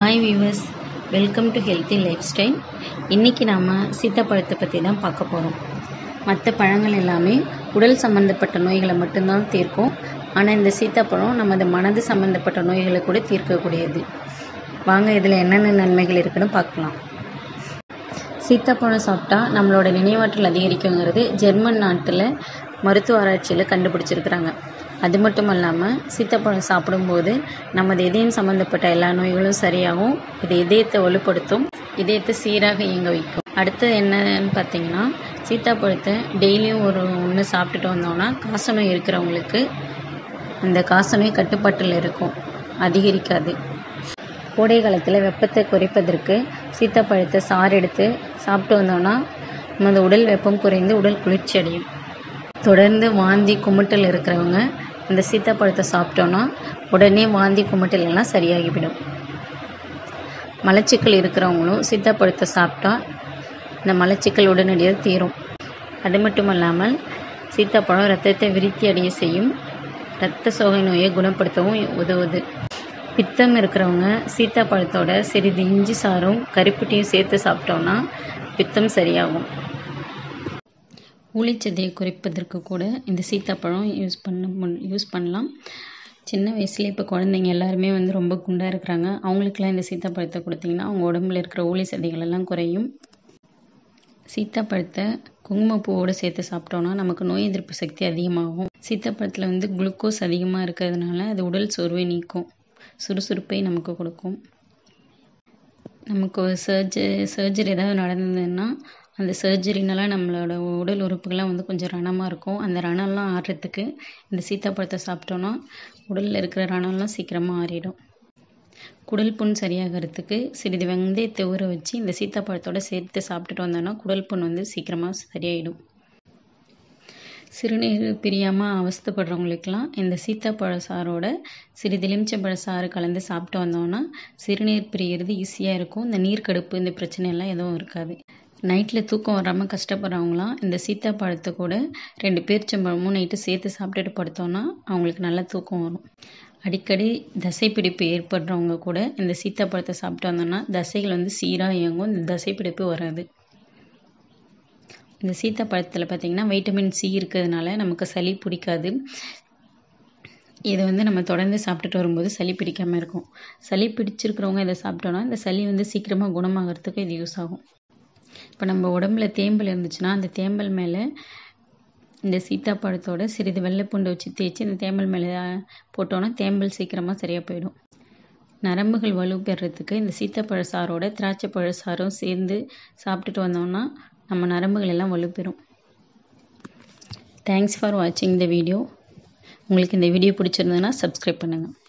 hi viewers welcome to healthy lifestyle இன்றைக்கி நாம் சீத்தாப்பழத்தை பற்றி தான் பார்க்க போகிறோம் மற்ற பழங்கள் எல்லாமே உடல் சம்மந்தப்பட்ட நோய்களை மட்டும்தான் தீர்க்கும் ஆனால் இந்த சீத்தாப்பழம் நமது மனது சம்மந்தப்பட்ட நோய்களை கூட தீர்க்கக்கூடியது வாங்க இதில் என்னென்ன நன்மைகள் இருக்குன்னு பார்க்கலாம் சீத்தாப்பழம் சாப்பிட்டா நம்மளோட நினைவாற்றல் அதிகரிக்குங்கிறது ஜெர்மன் நாட்டில் மருத்துவ ஆராய்ச்சியில் கண்டுபிடிச்சிருக்கிறாங்க அது மட்டும் இல்லாமல் சீத்தாப்பழம் சாப்பிடும்போது நமது இதயம் சம்மந்தப்பட்ட எல்லா நோய்களும் சரியாகும் இது இதயத்தை வலுப்படுத்தும் இதயத்தை சீராக இயங்க வைக்கும் அடுத்தது என்னன்னு பார்த்தீங்கன்னா சீத்தாப்பழத்தை டெய்லியும் ஒரு ஒன்று சாப்பிட்டுட்டு வந்தோம்னா காசநோய் இருக்கிறவங்களுக்கு அந்த காசநோய் கட்டுப்பாட்டில் இருக்கும் அதிகரிக்காது கோடை காலத்தில் வெப்பத்தை குறைப்பதற்கு சீத்தாப்பழத்தை சாறு எடுத்து சாப்பிட்டு வந்தோம்னா நமது உடல் வெப்பம் குறைந்து உடல் குளிர்ச்சி அடையும் தொடர்ந்து வாந்தி குமட்டல் இருக்கிறவங்க இந்த சீத்தாப்பழத்தை சாப்பிட்டோன்னா உடனே வாந்தி குமட்டல் எல்லாம் சரியாகிவிடும் மலச்சிக்கல் இருக்கிறவங்களும் சீத்தாப்பழத்தை சாப்பிட்டா இந்த மலச்சிக்கல் உடனடியாக தீரும் அது மட்டும் இல்லாமல் சீத்தாப்பழம் ரத்தத்தை விருத்தி அடைய செய்யும் இரத்த சோகை நோயை குணப்படுத்தவும் உதவுது பித்தம் இருக்கிறவங்க சீத்தாப்பழத்தோட சிறிது இஞ்சி சாறும் கருப்பட்டியும் சேர்த்து சாப்பிட்டோன்னா பித்தம் சரியாகும் ஊழிச்சதையை குறைப்பதற்கு கூட இந்த சீத்தாப்பழம் யூஸ் பண்ண யூஸ் பண்ணலாம் சின்ன வயசுல இப்போ குழந்தைங்க எல்லாருமே வந்து ரொம்ப குண்டாக இருக்கிறாங்க அவங்களுக்கெல்லாம் இந்த சீத்தாப்பழத்தை கொடுத்தீங்கன்னா அவங்க உடம்புல இருக்கிற ஊழி சதைகள் எல்லாம் குறையும் சீத்தாப்பழத்தை குங்குமப்பூவோடு சேர்த்து சாப்பிட்டோன்னா நமக்கு நோய் எதிர்ப்பு சக்தி அதிகமாகும் சீத்தாப்பழத்தில் வந்து குளுக்கோஸ் அதிகமாக இருக்கிறதுனால அது உடல் சோர்வை நீக்கும் சுறுசுறுப்பை நமக்கு கொடுக்கும் நமக்கு ஒரு சர்ஜ சர்ஜரி ஏதாவது நடந்ததுன்னா அந்த சர்ஜரினால நம்மளோட உடல் உறுப்புகள்லாம் வந்து கொஞ்சம் ரணமாக இருக்கும் அந்த ரணம்லாம் ஆடுறதுக்கு இந்த சீத்தாப்பழத்தை சாப்பிட்டோன்னா உடலில் இருக்கிற ரணம்லாம் சீக்கிரமாக ஆறிடும் குடல் புண் சரியாகிறதுக்கு சிறிது வெந்தயத்தை ஊற வச்சு இந்த சீத்தாப்பழத்தோட சேர்த்து சாப்பிட்டுட்டு வந்தோன்னா குடல் புண் வந்து சீக்கிரமாக சரியாயிடும் சிறுநீர் பிரியாமல் அவஸ்தப்படுறவங்களுக்கெல்லாம் இந்த சீத்தாப்பழ சாரோட சிறிது எலுமிச்சம்பழ சாறு கலந்து சாப்பிட்டு வந்தோன்னா சிறுநீர் பிரியறது ஈஸியாக இருக்கும் இந்த நீர்க்கடுப்பு இந்த பிரச்சனை எல்லாம் எதுவும் இருக்காது நைட்டில் தூக்கம் வராமல் கஷ்டப்படுறவங்களாம் இந்த சீத்தாப்பழத்தை கூட ரெண்டு பேரிச்சம்பழமும் நைட்டு சேர்த்து சாப்பிட்டுட்டு படுத்தோன்னா அவங்களுக்கு நல்லா தூக்கம் வரும் அடிக்கடி தசைப்பிடிப்பு ஏற்படுறவங்க கூட இந்த சீத்தாப்பழத்தை சாப்பிட்டு வந்தோன்னா தசைகள் வந்து சீராக இயங்கும் இந்த தசைப்பிடிப்பு வராது இந்த சீத்தாப்பழத்தில் பார்த்திங்கன்னா வைட்டமின் சி இருக்கிறதுனால நமக்கு சளி பிடிக்காது இதை வந்து நம்ம தொடர்ந்து சாப்பிட்டுட்டு வரும்போது சளி பிடிக்காமல் இருக்கும் சளி பிடிச்சிருக்கிறவங்க இதை சாப்பிட்டோன்னா இந்த சளி வந்து சீக்கிரமாக குணமாகறதுக்கு இது யூஸ் ஆகும் இப்போ நம்ம உடம்புல தேம்பல் இருந்துச்சுன்னா அந்த தேம்பல் மேலே இந்த சீத்தாப்பழத்தோட சிறிது வெள்ளைப்பூண்டை வச்சு தேய்ச்சி இந்த தேம்பல் மேலே போட்டோன்னா தேம்பல் சீக்கிரமாக சரியாக போயிடும் நரம்புகள் வலு பெறத்துக்கு இந்த சீத்தாப்பழ சாரோட திராட்சைப்பழ சாரும் சேர்ந்து சாப்பிட்டுட்டு வந்தோம்னா நம்ம நரம்புகள் எல்லாம் வலுப்பெறும் தேங்க்ஸ் ஃபார் வாட்சிங் த வீடியோ உங்களுக்கு இந்த வீடியோ பிடிச்சிருந்ததுன்னா சப்ஸ்கிரைப் பண்ணுங்கள்